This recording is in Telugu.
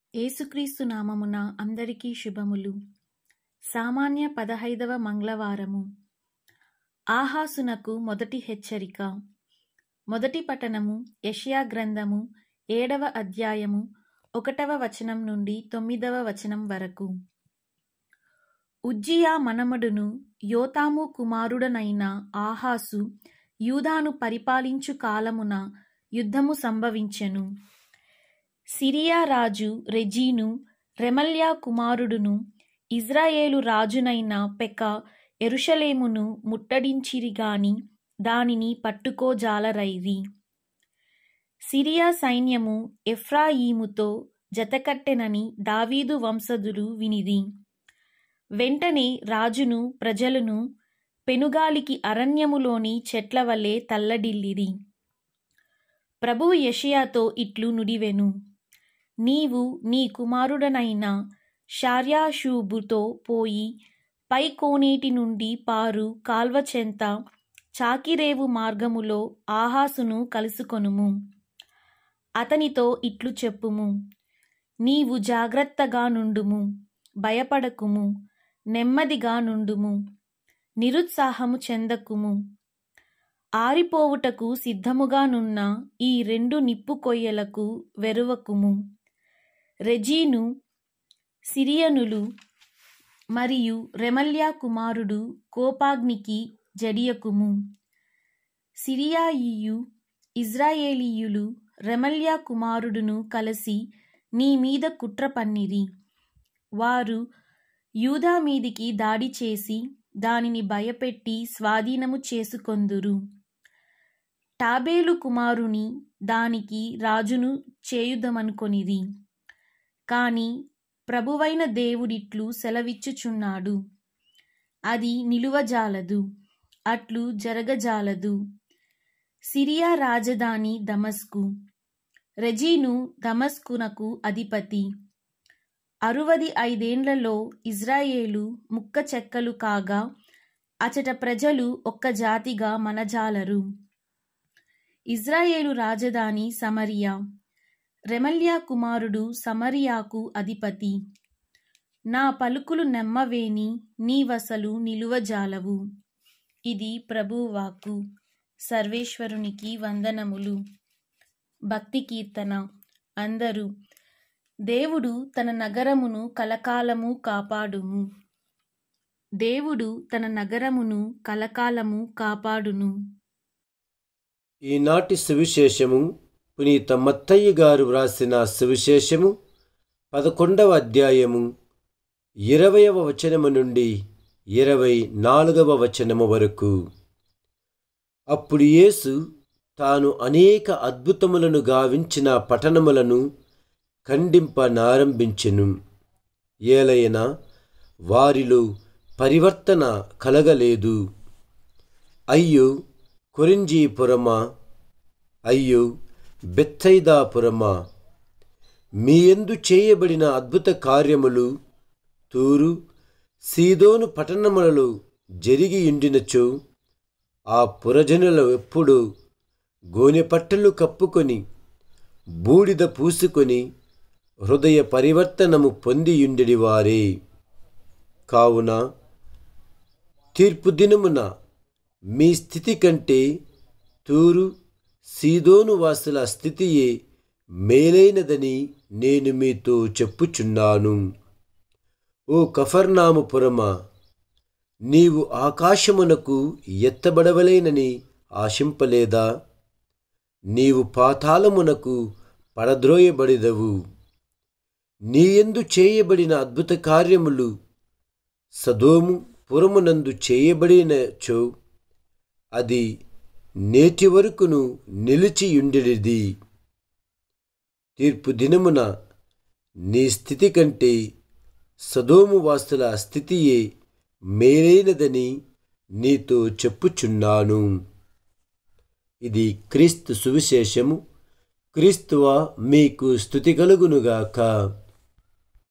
యేసుక్రీస్తు నామమున అందరికీ శుభములు సామాన్య పదహైదవ మంగళవారము ఆహాసునకు మొదటి హెచ్చరిక మొదటి పఠనము యెషయా గ్రంథము ఏడవ అధ్యాయము ఒకటవ వచనం నుండి తొమ్మిదవ వచనం వరకు ఉజ్జియా మనమడును యోతాము కుమారుడనైన ఆహాసు యూదాను పరిపాలించు కాలమున యుద్ధము సంభవించెను సిరియా రాజు రెజీను రెమల్యా కుమారుడును ఇజ్రాయేలు రాజునైన పెక ఎరుషలేమును ముట్టడించిరిగాని దానిని పట్టుకోజాలరైరి సిరియా సైన్యము ఎఫ్రాయిముతో జతకట్టెనని దావీదు వంశధులు వినిరి వెంటనే రాజును ప్రజలను పెనుగాలికి అరణ్యములోని చెట్ల వలె తల్లడిల్లిరి ప్రభువు యెషయాతో ఇట్లు నుడివెను నీవు నీ కుమారుడనైన షార్యాషూబుతో పోయి పై కోనేటి నుండి పారు కాల్వ చెంత చాకిరేవు మార్గములో ఆహాసును కలుసుకొనుము అతనితో ఇట్లు చెప్పుము నీవు జాగ్రత్తగా నుండుము భయపడకుము నెమ్మదిగా నుండుము నిరుత్సాహము చెందకుము ఆరిపోవుటకు సిద్ధముగానున్న ఈ రెండు నిప్పు కొయ్యలకు వెరువకుము రెజీను సిరియనులు మరియు రెమల్యా కుమారుడు కోపాగ్నికి జడియకుము సిరియాయియు ఇజ్రాయేలీయులు రెమల్యా కుమారుడును కలిసి నీ మీద కుట్ర పన్నిరి వారు యూదా మీదికి దాడి చేసి దానిని భయపెట్టి స్వాధీనము చేసుకొందురు టాబేలు కుమారుని దానికి రాజును చేయుదమనుకొనిరి కాని ప్రభువైన దేవుడిట్లు సెలవిచ్చుచున్నాడు అది నిలువజాలదు అట్లు జరగజాలదు సిరియా రాజధాని దమస్కు రెజీను దమస్కునకు అధిపతి అరువది ఐదేండ్లలో ఇజ్రాయేలు ముక్క చెక్కలు కాగా అచట ప్రజలు ఒక్క జాతిగా మనజాలరు ఇజ్రాయేలు రాజధాని సమరియా రెమల్యా కుమారుడు సమరియాకు అధిపతి నా పలుకులు నెమ్మవేని నీవసలు నిలువజాలవు ఇది ప్రభువాకు సర్వేశ్వరునికి వందనములు భక్తి కీర్తన అందరూ దేవుడు తన నగరమును కలకాలము కాపాడుము దేవుడు తన నగరమును కలకాలము కాపాడును ఈనాటి సువిశేషము పునీత మత్తయ్య గారు వ్రాసిన సువిశేషము పదకొండవ అధ్యాయము ఇరవయవ వచనము నుండి ఇరవై నాలుగవ వచనము వరకు అప్పుడు యేసు తాను అనేక అద్భుతములను గావించిన పట్టణములను ఖండింపనారంభించెను ఏలయన వారిలో పరివర్తన కలగలేదు అయ్యో కొరింజీపురమా అయ్యో బెత్తైదాపురమా మీ ఎందు చేయబడిన అద్భుత కార్యములు తూరు సీదోను పట్టణములలో జరిగి ఉండినచో ఆ పురజనులు ఎప్పుడు గోనెపట్టలు కప్పుకొని బూడిద పూసుకొని హృదయ పరివర్తనము పొందియుండెడి వారే కావున తీర్పు దినమున మీ స్థితి కంటే తూరు సీదోను వాసుల స్థితియే మేలైనదని నేను మీతో చెప్పుచున్నాను ఓ కఫర్నామపురమా నీవు ఆకాశమునకు ఎత్తబడవలేనని ఆశింపలేదా నీవు పాతాళమునకు పడద్రోయబడిదవు నీయందు చేయబడిన అద్భుత కార్యములు సదోము పురమునందు చేయబడినచో అది నేటి వరకును నిలిచియుండెడిది తీర్పు దినమున నీ స్థితి కంటే సదోము వాసుల స్థితియే మేలైనదని నీతో చెప్పుచున్నాను ఇది క్రీస్తు సువిశేషము క్రీస్తువ మీకు స్థుతి కలుగునుగాక